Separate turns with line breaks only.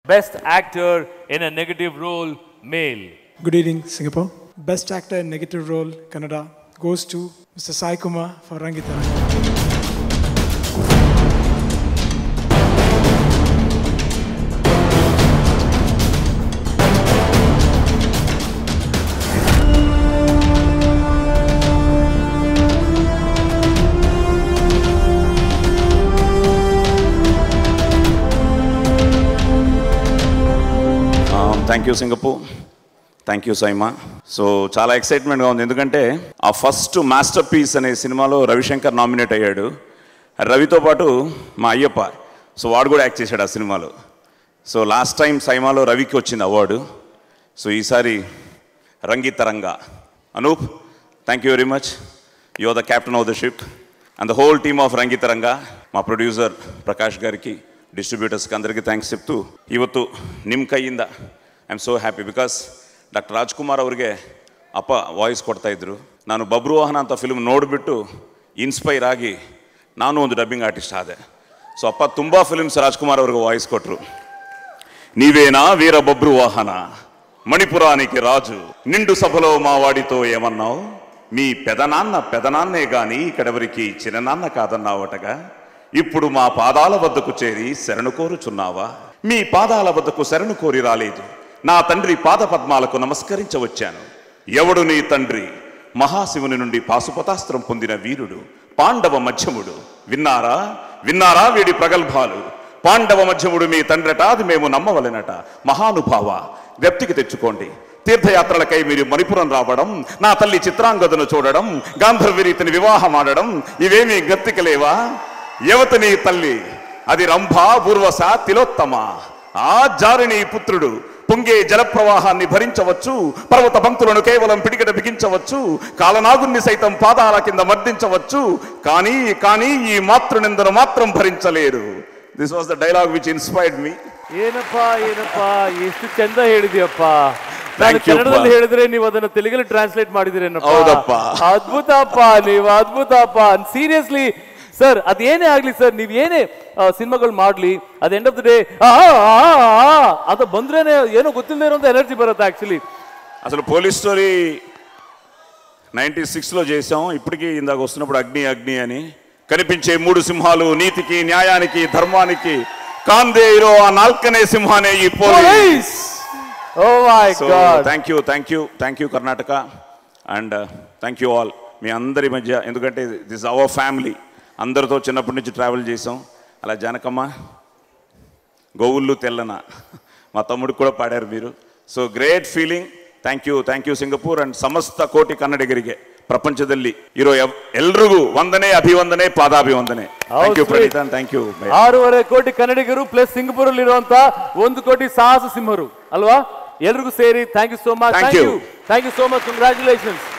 Best Actor in a Negative Role, Male.
Good evening, Singapore. Best actor in negative role, Kannada, goes to Mr. Sai Kumar for Rangita.
Thank you Singapore thank you SIIMA so చాలా ఎక్సైట్మెంట్గా ఉంది ఎందుకంటే ఆ first master piece అనే సినిమాలో Ravishankar nominate అయ్యాడు రవితో పాటు మా అయ్యప్ప సో వాడు కూడా యాక్ట్ చేశాడు ఆ సినిమాలో సో లాస్ట్ టైం సైమాలో రవికి వచ్చింది అవార్డు సో ఈసారి Rangitaranga Anoop thank you very much you are the captain of the ship and the whole team of Rangitaranga మా ప్రొడ్యూసర్ ప్రకాష్ గారికి డిస్ట్రిబ్యూటర్స్కి అందరికీ థ్యాంక్స్ చెప్తూ ಇವತ್ತು ನಿಮ್ಮ ಕೈಯಿಂದ I am so happy because doctor Rajkumar ಅವ್ರಿಗೆ ಅಪ್ಪ ವಾಯ್ಸ್ ಕೊಡ್ತಾ ಇದ್ರು ನಾನು ಬಬ್ರು ವಾಹನ ಅಂತ ಫಿಲ್ಮ್ ನೋಡಿಬಿಟ್ಟು ಇನ್ಸ್ಪೈರ್ ಆಗಿ ನಾನು ಒಂದು ಡಬ್ಬಿಂಗ್ ಆರ್ಟಿಸ್ಟ್ ಆದೆ ಸೊ ಅಪ್ಪ ತುಂಬ ಫಿಲ್ಮ್ಸ್ ರಾಜ್ಕುಮಾರ್ ಅವ್ರಿಗೆ ವಾಯ್ಸ್ ಕೊಟ್ಟರು నీవేనా వీర బొబ్రు వాహన మణిపురానికి రాజు నిండు సభలో మా వాడితో ఏమన్నావు మీ పెదనాన్న పెదనాన్నే గాని ఇక్కడెవరికి చిన్ననాన్న కాదన్నావటగా ఇప్పుడు మా పాదాల వద్దకు చేరి శరణు కోరుచున్నావా మీ పాదాల వద్దకు శరణు కోరి రాలేదు నా తండ్రి పాద పద్మాలకు నమస్కరించవచ్చాను ఎవడు నీ తండ్రి మహాశివుని నుండి పాశుపతాస్త్రం పొందిన వీరుడు పాండవ మధ్యముడు విన్నారా విన్నారా వీడి ప్రగల్భాలు పాండవ మధ్యముడు మీ తండ్రట అది మేము నమ్మవలెనట మహానుభావ వ్యక్తికి తెచ్చుకోండి తీర్థయాత్రలకై మీరు మణిపురం రావడం నా తల్లి చిత్రాంగదను చూడడం గాంధర్వరీతిని వివాహం ఆడడం ఇవేమీ గత్తికలేవా యువత నీ తల్లి అది రంభా పూర్వస తిలోత్తమ ఆ జారిని పుత్రుడు పొంగే జలప్రవాహాన్ని భరించవచ్చు పర్వత పంక్తులను కేవలం పిడికట బిగించవచ్చు కాలనాగుణ్ణి సైతం పాదాల కింద మర్దించవచ్చు కానీ కానీ ఈ మాతృనిందను మాత్రం భరించలేరు this was the dialogue which inspired me
ಏನಪ್ಪ ಏನಪ್ಪ ಎಷ್ಟು ಚಂದ ಹೇಳಿದ್ಯಪ್ಪ ನಾನು
Thank you,
ಕನ್ನಡದಲ್ಲಿ
ಅಪ್ಪ.
ಹೇಳಿದ್ರೆ ನೀವು ಅದನ್ನ ತೆಲುಗಲ್ಲಿ ಟ್ರಾನ್ಸ್ಲೇಟ್ ಮಾಡಿದಿರೇನಪ್ಪ
ಹೌದಪ್ಪ.
ಅದ್ಭುತ ಅಪ್ಪ ನೀವು ಅದ್ಭುತ ಅಪ್ಪ ಸೀರಿಯಸ್ಲಿ ಸರ್ ಅದೇನೇ ಆಗ್ಲಿ ಸರ್ ನೀವ್ ಏನೇ ಸಿನಿಮಾಗಳು ಮಾಡ್ಲಿ ಅದ್ ಎಂಡ್ ಆಫ್ ದ ಡೇ ಅದು ಬಂದ್ರೇನೆ ಏನೋ ಗೊತ್ತಿಲ್ಲದೆ ಇರೋಂಥ ಎನರ್ಜಿ ಬರುತ್ತೆ ಆಕ್ಚುಲಿ
అసలు పోలీస్ స్టోరీ నైంటీ సిక్స్లో చేసాం ఇప్పటికీ ఇందాక వస్తున్నప్పుడు అగ్ని అగ్ని అని కనిపించే మూడు సింహాలు నీతికి న్యాయానికి ధర్మానికి కాందేరో ఆ నాల్కనే సింహానే ఈ police
oh my
so
god
thank you thank you thank you Karnataka and thank you all మీ అందరి మధ్య ఎందుకంటే దిస్ అవర్ ఫ్యామిలీ అందరితో చిన్నప్పటి నుంచి ట్రావెల్ చేసాం అలా జానకమ్మ గోవుళ్ళు తెల్లన మా తమ్ముడికి కూడా ಪಾಡ್ಯಾರು మీరు so great feeling thank you thank you Singapore and ಸಮಸ್ತ ಕೋಟಿ ಕನ್ನಡಿಗರಿಗೆ ಪ್ರಪಂಚದಲ್ಲಿ ಇರೋ ಎವ್- ಎಲ್ರಿಗೂ ವಂದನೆ ಅಭಿವಂದನೆ ಪಾದಾಭಿವಂದನೆ thank you
sweet.
Praneetha thank you
ಆರೂವರೆ ಕೋಟಿ ಕನ್ನಡಿಗರು ಪ್ಲಸ್ ಸಿಂಗಪುರ್ ಅಲ್ಲಿ ಇರುವಂತ ಒಂದು ಕೋಟಿ ಸಾಹಸ ಸಿಂಹರು ಅಲ್ವಾ ಎಲ್ರಿಗೂ ಸೇರಿ thank you so much
Thank
thank
you.
You thank you so much congratulations